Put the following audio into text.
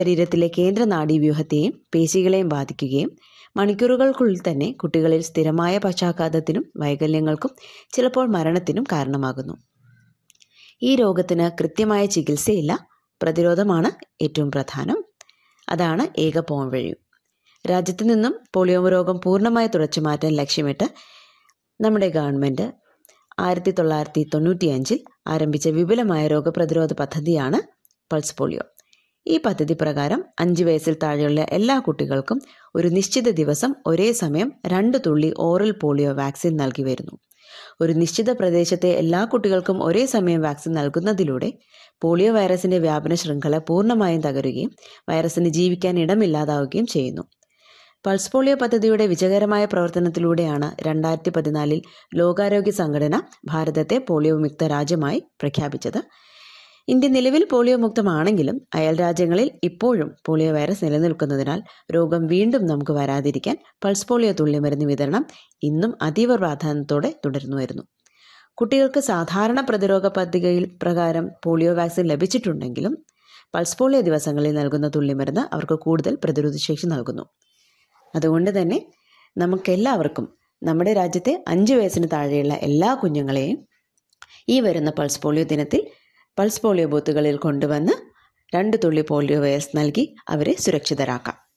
ശരീരത്തിലെ കേന്ദ്ര നാഡീവ്യൂഹത്തെയും പേശികളെയും ബാധിക്കുകയും മണിക്കൂറുകൾക്കുള്ളിൽ തന്നെ കുട്ടികളിൽ സ്ഥിരമായ പക്ഷാഘാതത്തിനും വൈകല്യങ്ങൾക്കും ചിലപ്പോൾ മരണത്തിനും കാരണമാകുന്നു ഈ രോഗത്തിന് കൃത്യമായ ചികിത്സയില്ല പ്രതിരോധമാണ് ഏറ്റവും പ്രധാനം അതാണ് ഏക പോംവഴി രാജ്യത്തു നിന്നും പോളിയോ രോഗം പൂർണ്ണമായി തുടച്ചു മാറ്റാൻ ലക്ഷ്യമിട്ട് നമ്മുടെ ഗവൺമെൻറ് ആയിരത്തി തൊള്ളായിരത്തി തൊണ്ണൂറ്റി അഞ്ചിൽ ആരംഭിച്ച വിപുലമായ രോഗപ്രതിരോധ പദ്ധതിയാണ് പൾസ് പോളിയോ ഈ പദ്ധതി പ്രകാരം അഞ്ച് വയസ്സിൽ താഴെയുള്ള എല്ലാ കുട്ടികൾക്കും ഒരു നിശ്ചിത ദിവസം ഒരേ സമയം രണ്ട് തുള്ളി ഓറൽ പോളിയോ വാക്സിൻ നൽകി വരുന്നു ഒരു നിശ്ചിത പ്രദേശത്തെ എല്ലാ കുട്ടികൾക്കും ഒരേ സമയം വാക്സിൻ നൽകുന്നതിലൂടെ പോളിയോ വൈറസിന്റെ വ്യാപന ശൃംഖല പൂർണ്ണമായും തകരുകയും വൈറസിന് ജീവിക്കാൻ ഇടമില്ലാതാവുകയും ചെയ്യുന്നു പൾസ് പോളിയോ പദ്ധതിയുടെ വിജയകരമായ പ്രവർത്തനത്തിലൂടെയാണ് രണ്ടായിരത്തി പതിനാലിൽ ലോകാരോഗ്യ സംഘടന ഭാരതത്തെ പോളിയോ മുക്ത രാജ്യമായി പ്രഖ്യാപിച്ചത് ഇന്ത്യ നിലവിൽ പോളിയോ മുക്തമാണെങ്കിലും അയൽ രാജ്യങ്ങളിൽ ഇപ്പോഴും പോളിയോ വൈറസ് നിലനിൽക്കുന്നതിനാൽ രോഗം വീണ്ടും നമുക്ക് വരാതിരിക്കാൻ പൾസ് പോളിയോ തുള്ളിമരുന്ന് വിതരണം ഇന്നും അതീവ പ്രാധാന്യത്തോടെ തുടർന്നു വരുന്നു കുട്ടികൾക്ക് സാധാരണ പ്രതിരോധ പദ്ധതിയിൽ പ്രകാരം പോളിയോ വാക്സിൻ ലഭിച്ചിട്ടുണ്ടെങ്കിലും പൾസ് പോളിയോ ദിവസങ്ങളിൽ നൽകുന്ന തുള്ളിമരുന്ന് അവർക്ക് കൂടുതൽ പ്രതിരോധശേഷി നൽകുന്നു അതുകൊണ്ട് തന്നെ നമുക്കെല്ലാവർക്കും നമ്മുടെ രാജ്യത്തെ അഞ്ച് വയസ്സിന് താഴെയുള്ള എല്ലാ കുഞ്ഞുങ്ങളെയും ഈ വരുന്ന പൾസ് പോളിയോ ദിനത്തിൽ പൾസ് പോളിയോ ബൂത്തുകളിൽ കൊണ്ടുവന്ന് രണ്ട് തുള്ളി പോളിയോ വൈറസ് നൽകി അവരെ സുരക്ഷിതരാക്കാം